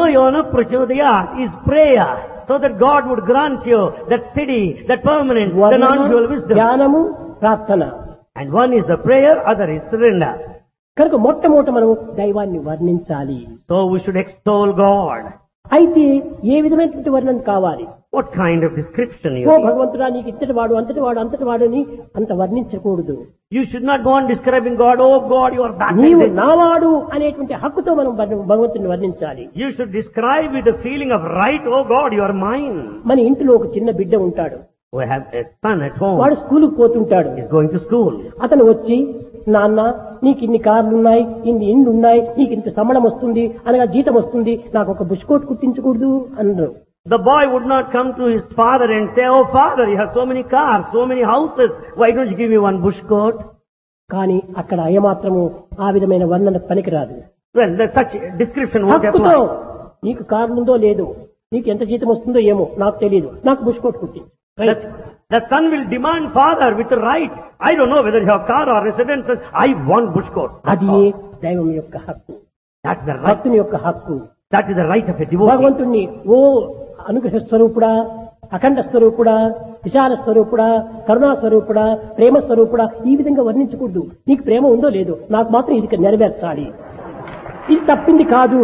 Yona Prachodayat is prayer, so that God would grant you that steady, that permanent, the వర్ణన, non-dual wisdom. ధ్యానము ప్రార్థన And one is the prayer, other is surrender. కనుక మొట్టమొదట మనం దైవాన్ని వర్ణించాలి So we should extol God. అయితే ఏ విధమైనటువంటి వర్ణన కావాలి What kind of description you oh need? భగవంతుడా నీకు ఇంతటి వాడు అంతటి వాడు అంతటి వాడు అని అంత వర్ణించకూడదు You should not go on describing God, oh God, you are that నీవు and this. నావాడు అనేటువంటి హక్కుతో మనం వర్ణ- భగవంతుని వర్ణించాలి You should describe with the feeling of right, oh God, you are mine. మన ఇంటిలో ఒక చిన్న బిడ్డ ఉంటాడు We have a son at home. వాడు స్కూలుకు పోతుంటాడు He's going to school. అతను వచ్చి నాన్న నీకు ఇన్ని కార్లు ఉన్నాయి ఇన్ని ఇండ్లు ఉన్నాయి నీకు ఇంత సంబళం వస్తుంది అనగా జీతం వస్తుంది నాకు ఒక బుష్ కోట్ కుట్టించకూడదు అన్నారు The boy would not come to his father and say, oh father, you have so many cars, so many houses, why don't you give me one bush coat? కానీ అక్కడ ఏమాత్రము ఆ విధమైన వర్ణన పనికిరాదు Well, that such description won't హక్కుతో apply. నీకు car ఉందో లేదో నీకు ఎంత జీతం వస్తుందో ఏమో నాకు తెలియదు నాకు బుష్ కోట్ కుట్టి The, the son will demand father with the right. I don't know whether you have car or residences. I want bush coat. అది దైవం యొక్క హక్కు That's the right. భక్తుని యొక్క హక్కు That is the right of a devotee. భగవంతుణ్ణి ఓ అనుగ్రహ స్వరూపుడా అఖండ స్వరూపుడా విశాల స్వరూపుడా కరుణా స్వరూపుడా ప్రేమ స్వరూపుడా ఈ విధంగా వర్ణించకూడదు నీకు ప్రేమ ఉందో లేదో నాకు మాత్రం ఇది నెరవేర్చాలి ఇది తప్పింది కాదు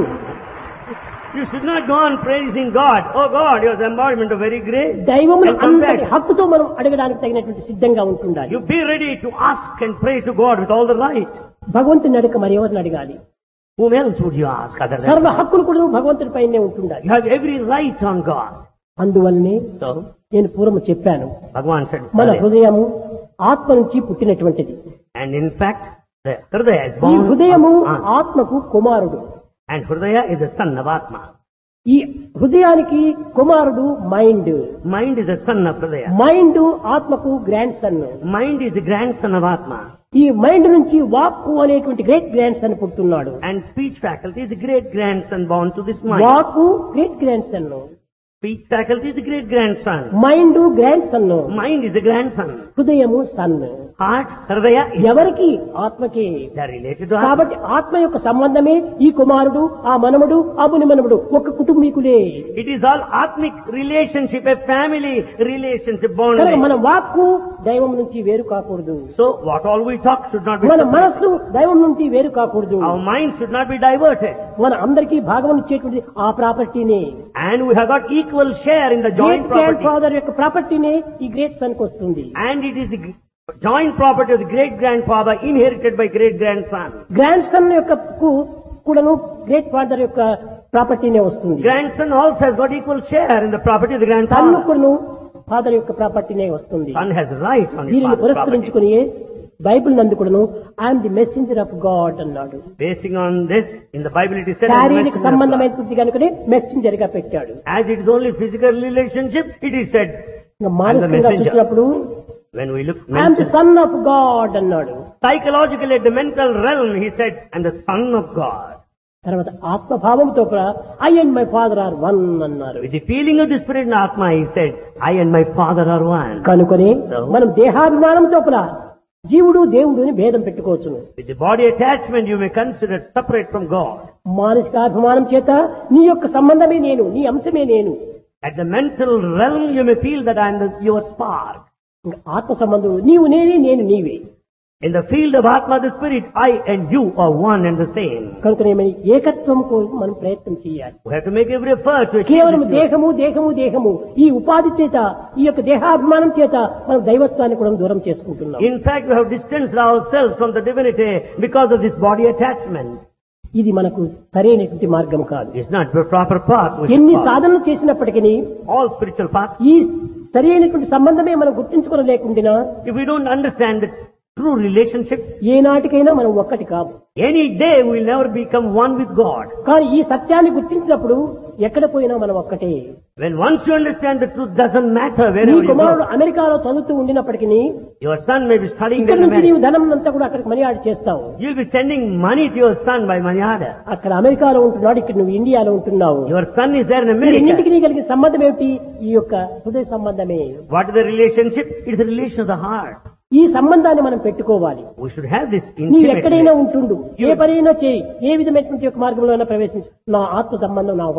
You should not go on praising God. Oh God, you are the embodiment of very grace. దైవమును And అంతటి compassion. హక్కుతో మనం అడగడానికి తగినటువంటి సిద్ధంగా ఉంటుండాలి You be ready to ask and pray to God with all the right. భగవంతుని అడగ మరి ఎవరిని అడగాలి Whom else would you ask other than సర్వ God? హక్కులు కూడా భగవంతుని పైనే ఉంటుండాలి You have every right on God. అందువల్లనే So, నేను పూర్వం చెప్పాను Bhagavan said, మన earlier, హృదయము ఆత్మ నుంచి పుట్టినటువంటిది and in fact, the Hridaya is ఈ born హృదయము of Atma. ఆత్మకు కుమారుడు And Hridaya is the son of Atma. ఈ హృదయానికి కుమారుడు mind Mind is the son of Hridaya. Mind ఆత్మకు grandson Mind is the grandson of Atma. ఈ mind నుంచి వాక్కు అనేటువంటి గ్రేట్ గ్రాండ్ సన్ పుడుతున్నాడు And speech faculty is the great grandson born to this mind. వాక్కు great grandson Speech faculty is the great grandson. Mind grandson Mind is the grandson. హృదయము son Heart, Hridaya is ఎవరికి ఆత్మకి they are related to Atma. కాబట్టి ఆత్మ యొక్క సంబంధమే ఈ కుమారుడు ఆ మనముడు ఆ ముని మనముడు ఒక కుటుంబీకులే It is all Atmic relationship, a family relationship కనుక bonding. మన వాక్కు దైవం నుంచి వేరు కాకూడదు So what all we talk should not be మన separate. మనస్సు దైవం నుంచి వేరు కాకూడదు Our mind should not be diverted. మన అందరికీ భాగం ఇచ్చేటువంటి ఆ ప్రాపర్టీనే And we have got equal share in the great joint grand property. Father యొక్క ప్రాపర్టీనే ఈ గ్రేట్ సన్ కి వస్తుంది And it is the g- joint property of the great grandfather inherited by great grandson. Grandson యొక్క కు- కూడాను great father యొక్క ప్రాపర్టీనే వస్తుంది Grandson also has got equal share in the property of the son grandfather. కూడాను father యొక్క ప్రాపర్టీనే వస్తుంది Son has right on his దీనిని father's property. పురస్కరించుకుని బైబిల్ నందు కూడాను I am the messenger of God అన్నాడు Basing on this, in the Bible it is said, as a శారీరక messenger of God. సంబంధమైనటువంటి కనుకనే మెసెంజర్ గా పెట్టాడు as it is only physical relationship, it is said, ఇంకా మానసికంగా messenger. చూసినప్పుడు when we look I am the mental, son of God అన్నాడు psychologically at the mental realm, he said, and the son of God. తర్వాత ఆత్మభావంతో కూడా I and my father are one అన్నారు With the feeling of the spirit in Atma, he said, I and my father are one. కనుకొని So? మనం దేహాభిమానంతో కూడా జీవుడు దేవుడు అని భేదం పెట్టుకోవచ్చును With the body attachment, you may consider separate from God. మానసికాభిమానం చేత నీ యొక్క సంబంధమే నేను నీ అంశమే నేను At the mental realm, you may feel that I am the, your spark. ఇంకా ఆత్మ సంబంధం నీవు నేనే నేను నీవే In the field of Atma, the spirit, I and you are one and the same. కనుక ఏమని ఏకత్వం కోసం మనం ప్రయత్నం చేయాలి We have to make every effort to achieve కేవలం this. దేహము దేహము దేహము ఈ ఉపాధి చేత ఈ యొక్క దేహాభిమానం చేత మనం దైవత్వాన్ని కూడా దూరం చేసుకుంటున్నాం In fact, we have distanced ourselves from the divinity because of this body attachment. ఇది మనకు సరైనటువంటి మార్గం కాదు It's not the proper path. we should ఎన్ని follow. సాధనలు చేసినప్పటికీ All spiritual paths. ఈ సరైనటువంటి సంబంధమే మనం గుర్తించుకోలేకుండా If we don't understand the true relationship, ఏనాటికైనా మనం ఒక్కటి కాదు any day we will never become one with God. కానీ ఈ సత్యాన్ని గుర్తించినప్పుడు ఎక్కడ పోయినా మనం ఒక్కటే When once you understand the truth, doesn't matter నీ wherever you కుమారుడు go. అమెరికాలో చదువుతూ ఉండినప్పటికీ Your son may be studying ఇక్కడ there in నుంచి నీవు America. ధనం అంతా కూడా అక్కడికి మనియాడు చేస్తావు You'll be sending money to your son by money order. అక్కడ అమెరికాలో ఉంటున్నాడు ఇక్కడ నువ్వు ఇండియాలో ఉంటున్నావు Your son is there in ఈ America. రెండింటికి నీ కలిగిన సంబంధం ఏమిటి ఈ యొక్క హృదయ సంబంధమే What is the relationship? It is the relation of the heart. ఈ సంబంధాన్ని మనం పెట్టుకోవాలి We should have this నీవు intimate ఎక్కడైనా relation. ఉంటుండు ఏ పనైనా చేయి ఏ విధమైనటువంటి ఒక మార్గంలో ప్రవేశించు నా ఆత్మ సంబంధం నా